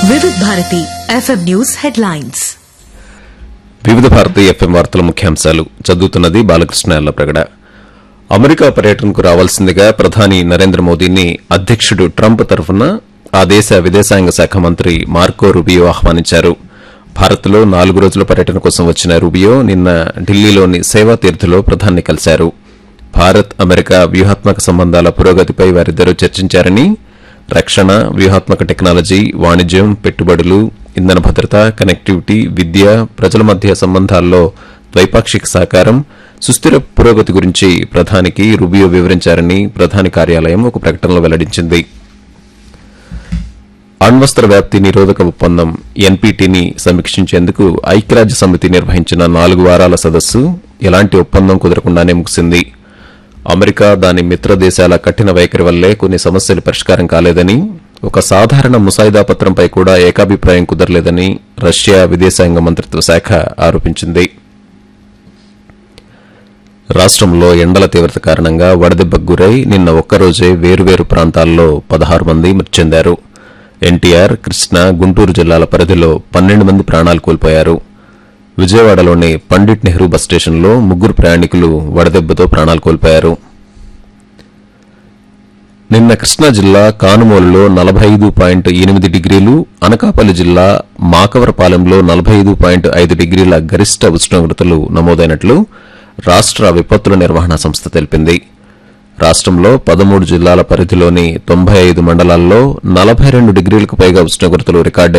వివిధ Bharati FM news headlines వివిధ Bharati FM వార్తల ముఖ్యాంశాలు చదువుతున్నది బాలకృష్ణ ఎల్లప్రగడ అమెరికా పర్యటనకు రావాల్సిందిగా ప్రధాని నరేంద్ర మోదీని అధ్యకుడు ట్రంప్ తరఫున ఆ దేశ విదేశాంగ శాఖ మంత్రి మార్కో రుబియో ఆహ్వానించారు భారత్లో నాలుగు రోజుల పర్యటన కోసం వచ్చిన రుబియో నిన్న ఢిల్లీలోని సేవా తీర్థలో ప్రధాని కలిశారు భారత్ అమెరికా వ్యూహాత్మక సంబంధాల పురోగతిపై వారిద్దరూ చర్చించారని రక్షణ వ్యూహాత్మక టెక్నాలజీ వాణిజ్యం పెట్టుబడులు ఇంధన భద్రత కనెక్టివిటీ విద్య ప్రజల మధ్య సంబంధాల్లో ద్వైపాక్షిక సహకారం సుస్థిర పురోగతి గురించి ప్రధానికి రుబియో వివరించారని ప్రధాని కార్యాలయం ఒక ప్రకటనలో వెల్లడించింది అణ్వస్త్ర వ్యాప్తి నిరోధక ఒప్పందం ఎన్పీటీని సమీక్షించేందుకు ఐక్యరాజ్య సమితి నిర్వహించిన నాలుగు వారాల సదస్సు ఎలాంటి ఒప్పందం కుదరకుండానే ముగిసింది అమెరికా దాని మిత్ర దేశాల కఠిన వైఖరి వల్లే కొన్ని సమస్యలు పరిష్కారం కాలేదని ఒక సాధారణ ముసాయిదా పత్రంపై కూడా ఏకాభిప్రాయం కుదరలేదని రష్యా విదేశాంగ మంత్రిత్వ శాఖ ఆరోపించింది రాష్ట్రంలో ఎండల తీవ్రత కారణంగా వడదెబ్బకు గురై నిన్న ఒక్కరోజే వేరువేరు ప్రాంతాల్లో పదహారు మంది మృతి చెందారు ఎన్టీఆర్ కృష్ణా గుంటూరు జిల్లాల పరిధిలో పన్నెండు మంది ప్రాణాలు కోల్పోయారు విజయవాడలోని పండిట్ నెహ్రూ బస్ స్టేషన్లో ముగ్గురు ప్రయాణికులు వడదెబ్బతో ప్రాణాలు కోల్పోయారు నిన్న కృష్ణా జిల్లా కానుమోలులో నలభై ఐదు పాయింట్ ఎనిమిది డిగ్రీలు అనకాపల్లి జిల్లా మాకవరపాలెంలో నలభై ఐదు పాయింట్ ఐదు డిగ్రీల గరిష్ట ఉష్ణోగ్రతలు నమోదైనట్లు రాష్ట విపత్తుల నిర్వహణ సంస్థ తెలిపింది రాష్ట్రంలో పదమూడు జిల్లాల పరిధిలోని తొంభై ఐదు మండలాల్లో నలభై రెండు డిగ్రీలకు పైగా ఉష్ణోగ్రతలు రికార్డు